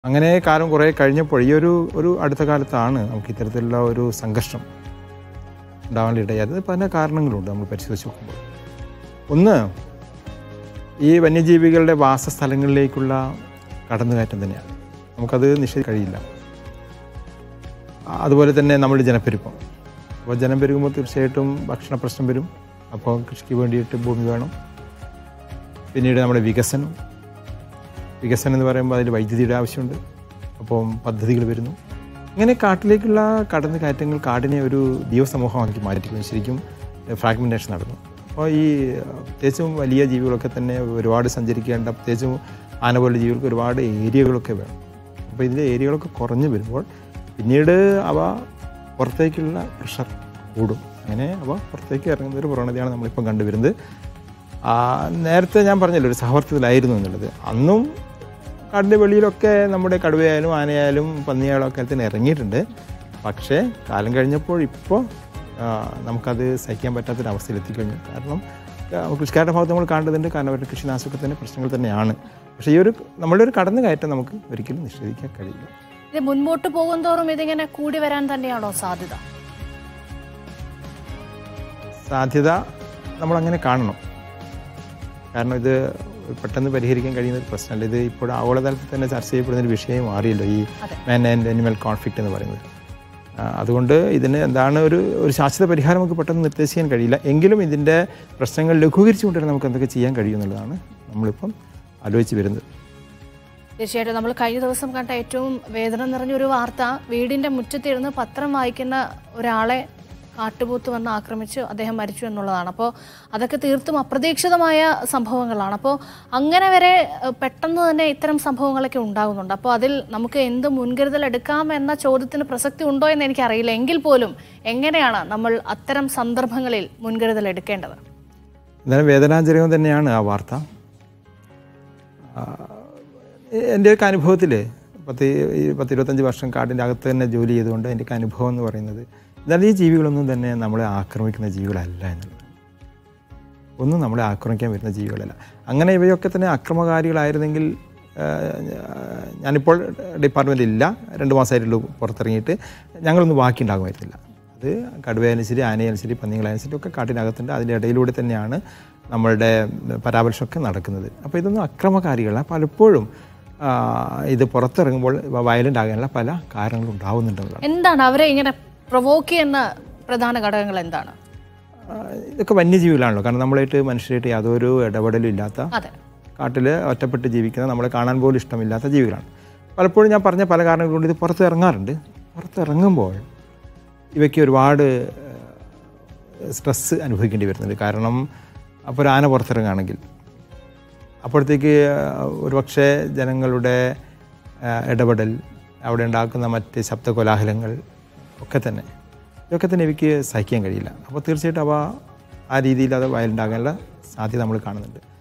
അങ്ങനെ കാലം കുറേ കഴിഞ്ഞപ്പോൾ ഈ ഒരു ഒരു അടുത്ത കാലത്താണ് നമുക്ക് ഇത്തരത്തിലുള്ള ഒരു സംഘർഷം ഉണ്ടാവാനിടയായത് പല കാരണങ്ങളുണ്ട് നമ്മൾ പരിശോധിച്ച് നോക്കുമ്പോൾ ഒന്ന് ഈ വന്യജീവികളുടെ വാസസ്ഥലങ്ങളിലേക്കുള്ള കടന്നുകയറ്റം തന്നെയാണ് നമുക്കത് നിഷേധിക്കാൻ കഴിയില്ല അതുപോലെ തന്നെ നമ്മുടെ ജനപ്പെരുപ്പം അപ്പോൾ ജനം പെരുകുമ്പോൾ തീർച്ചയായിട്ടും ഭക്ഷണ പ്രശ്നം വരും അപ്പോൾ കൃഷിക്ക് വേണ്ടിയിട്ട് ഭൂമി വേണം പിന്നീട് നമ്മുടെ വികസനം വികസനം എന്ന് പറയുമ്പോൾ അതിൽ വൈദ്യുതിയുടെ ആവശ്യമുണ്ട് അപ്പം പദ്ധതികൾ വരുന്നു ഇങ്ങനെ കാട്ടിലേക്കുള്ള കടന്നു കയറ്റങ്ങൾ കാടിനെ ഒരു ജീവസമൂഹമാക്കി മാറ്റിക്കുന്നു ശരിക്കും ഫ്രാഗ്മെൻറ്റേഷൻ നടന്നു അപ്പോൾ ഈ പ്രത്യേകിച്ചും വലിയ ജീവികളൊക്കെ തന്നെ ഒരുപാട് സഞ്ചരിക്കേണ്ട പ്രത്യേകിച്ചും ആന പോലുള്ള ജീവികൾക്ക് ഒരുപാട് ഏരിയകളൊക്കെ വേണം അപ്പോൾ ഇതിൻ്റെ ഏരിയകളൊക്കെ കുറഞ്ഞു വരുമ്പോൾ പിന്നീട് അവ പുറത്തേക്കുള്ള പ്രഷർ കൂടും അങ്ങനെ അവ പുറത്തേക്ക് ഇറങ്ങുന്ന ഒരു പ്രവണതയാണ് നമ്മളിപ്പം കണ്ടുവരുന്നത് ആ, നേരത്തെ ഞാൻ പറഞ്ഞല്ലോ ഒരു സഹവർത്തത്തിലായിരുന്നു എന്നുള്ളത് അന്നും കാടിൻ്റെ വെളിയിലൊക്കെ നമ്മുടെ കടുവയായാലും ആനയായാലും പന്നിയായാലും ഒക്കെ തന്നെ ഇറങ്ങിയിട്ടുണ്ട് പക്ഷേ കാലം കഴിഞ്ഞപ്പോൾ ഇപ്പോൾ ആ, നമുക്കത് സഹിക്കാൻ പറ്റാത്തൊരവസ്ഥയിൽ എത്തിക്കഴിഞ്ഞു കാരണം ആ, കൃഷിക്കാരുടെ ഭാഗത്ത് നമ്മൾ കാണേണ്ടതുണ്ട് കാരണം അവരുടെ കൃഷിനാശമൊക്കെ തന്നെ പ്രശ്നങ്ങൾ തന്നെയാണ് പക്ഷേ ഈ ഒരു നമ്മളുടെ ഒരു കടന്നു കയറ്റം നമുക്ക് ഒരിക്കലും നിഷേധിക്കാൻ കഴിയില്ല ഇത് മുൻപോട്ട് പോകുന്തോറും ഇതിങ്ങനെ കൂടി വരാൻ തന്നെയാണോ സാധ്യത സാധ്യത നമ്മളങ്ങനെ കാണണം കാരണം ഇത് പെട്ടെന്ന് പരിഹരിക്കാൻ കഴിയുന്ന ഒരു പ്രശ്നമല്ല ഇത് ഇപ്പോൾ ആഗോളതലത്തിൽ തന്നെ ചർച്ച ചെയ്യപ്പെടുന്ന ഒരു വിഷയം മാറിയല്ലോ ഈ അതെ. മാൻ ആൻഡ് അനിമൽ കോൺഫ്ലിക്റ്റ് എന്ന് പറയുന്നത് ആ, അതുകൊണ്ട് ഇതിന് എന്താണ് ഒരു ഒരു ശാശ്വത പരിഹാരം നമുക്ക് പെട്ടെന്ന് നിർദ്ദേശിക്കാൻ കഴിയില്ല എങ്കിലും ഇതിൻ്റെ പ്രശ്നങ്ങൾ ലഘൂകരിച്ചുകൊണ്ട് തന്നെ നമുക്ക് എന്തൊക്കെ ചെയ്യാൻ കഴിയും എന്നുള്ളതാണ് നമ്മളിപ്പം ആലോചിച്ച് വരുന്നത് തീർച്ചയായിട്ടും നമ്മൾ കഴിഞ്ഞ ദിവസം കണ്ട ഏറ്റവും വേദന നിറഞ്ഞൊരു വാർത്ത വീടിന്റെ മുറ്റത്തിരുന്ന് പത്രം വായിക്കുന്ന ഒരാളെ കാട്ടുപോത്ത് വന്ന് ആക്രമിച്ച് അദ്ദേഹം മരിച്ചു എന്നുള്ളതാണ് അപ്പോൾ അതൊക്കെ തീർത്തും അപ്രതീക്ഷിതമായ സംഭവങ്ങളാണ് അപ്പോൾ അങ്ങനെ വരെ ഏഹ്, പെട്ടെന്ന് തന്നെ ഇത്തരം സംഭവങ്ങളൊക്കെ ഉണ്ടാകുന്നുണ്ട് അപ്പോൾ അതിൽ നമുക്ക് എന്ത് മുൻകരുതൽ എടുക്കാം എന്ന ചോദ്യത്തിന് പ്രസക്തി ഉണ്ടോ എന്ന് എനിക്കറിയില്ല എങ്കിൽ പോലും എങ്ങനെയാണ് നമ്മൾ അത്തരം സന്ദർഭങ്ങളിൽ മുൻകരുതൽ എടുക്കേണ്ടത് എന്നാലും വേദനാജനകം തന്നെയാണ് ആ വാർത്ത ആ, എൻ്റെ ഒക്കെ അനുഭവത്തിൽ പത്ത് ഈ പത്ത് ഇരുപത്തഞ്ച് വർഷം കാടിൻ്റെ അകത്ത് തന്നെ ജോലി ചെയ്തുകൊണ്ട് എൻ്റെ ഒക്കെ അനുഭവം എന്ന് പറയുന്നത് എന്നാൽ ഈ ജീവികളൊന്നും തന്നെ നമ്മളെ ആക്രമിക്കുന്ന ജീവികളല്ല എന്നുള്ളത് ഒന്നും നമ്മളെ ആക്രമിക്കാൻ വരുന്ന ജീവികളല്ല അങ്ങനെ ഇവയൊക്കെ തന്നെ അക്രമകാരികളായിരുന്നെങ്കിൽ ആ, ഞാനിപ്പോൾ ഡിപ്പാർട്ട്മെൻറ്റിൽ ഇല്ല രണ്ട് മാസമായിട്ടുള്ളൂ പുറത്തിറങ്ങിയിട്ട് ഞങ്ങളൊന്നും ബാക്കി ഉണ്ടാകുമായിരുന്നില്ല അത് കടുവയായാലും ശരി ആനയായാലും ശരി പന്നികളായാലും ശരി ഒക്കെ കാട്ടിനകത്തുണ്ട് അതിൻ്റെ ഇടയിലൂടെ തന്നെയാണ് നമ്മളുടെ പരാമർശമൊക്കെ നടക്കുന്നത് അപ്പോൾ ഇതൊന്നും അക്രമകാരികളല്ല പലപ്പോഴും ആ, ഇത് പുറത്തിറങ്ങുമ്പോൾ വയലൻ്റ് ആകാനുള്ള പല കാരണങ്ങളും ഉണ്ടാവുന്നുണ്ടെന്നുള്ളതാണ് എന്താണ് അവരെ ഇങ്ങനെ പ്രൊവോക്ക് ചെയ്യുന്ന പ്രധാന ഘടകങ്ങൾ എന്താണ് ആ, ഇതൊക്കെ വന്യജീവികളാണല്ലോ കാരണം നമ്മളായിട്ട് മനുഷ്യരായിട്ട് യാതൊരു ഇടപെടലും ഇല്ലാത്ത അതെ കാട്ടിൽ ഒറ്റപ്പെട്ട് ജീവിക്കുന്ന നമ്മളെ കാണാൻ പോലും ഇഷ്ടമില്ലാത്ത ജീവികളാണ് പലപ്പോഴും ഞാൻ പറഞ്ഞ പല കാരണങ്ങൾ കൊണ്ട് ഇത് പുറത്ത് ഇറങ്ങാറുണ്ട് പുറത്തിറങ്ങുമ്പോൾ ഇവയ്ക്ക് ഒരുപാട് സ്ട്രെസ്സ് അനുഭവിക്കേണ്ടി വരുന്നുണ്ട് കാരണം അപ്പോൾ ഒരു ആന പുറത്തിറങ്ങുകയാണെങ്കിൽ അപ്പോഴത്തേക്ക് ഒരുപക്ഷെ ജനങ്ങളുടെ ആ, ഇടപെടൽ അവിടെ ഉണ്ടാക്കുന്ന മറ്റ് ശബ്ദകോലാഹലങ്ങൾ ഒക്കെ തന്നെ ഇതൊക്കെ തന്നെ ഇവയ്ക്ക് സഹിക്കാൻ കഴിയില്ല അപ്പോൾ തീർച്ചയായിട്ടും അവ ആ രീതിയിൽ അത് വയലുണ്ടാകാനുള്ള സാധ്യത നമ്മൾ കാണുന്നുണ്ട്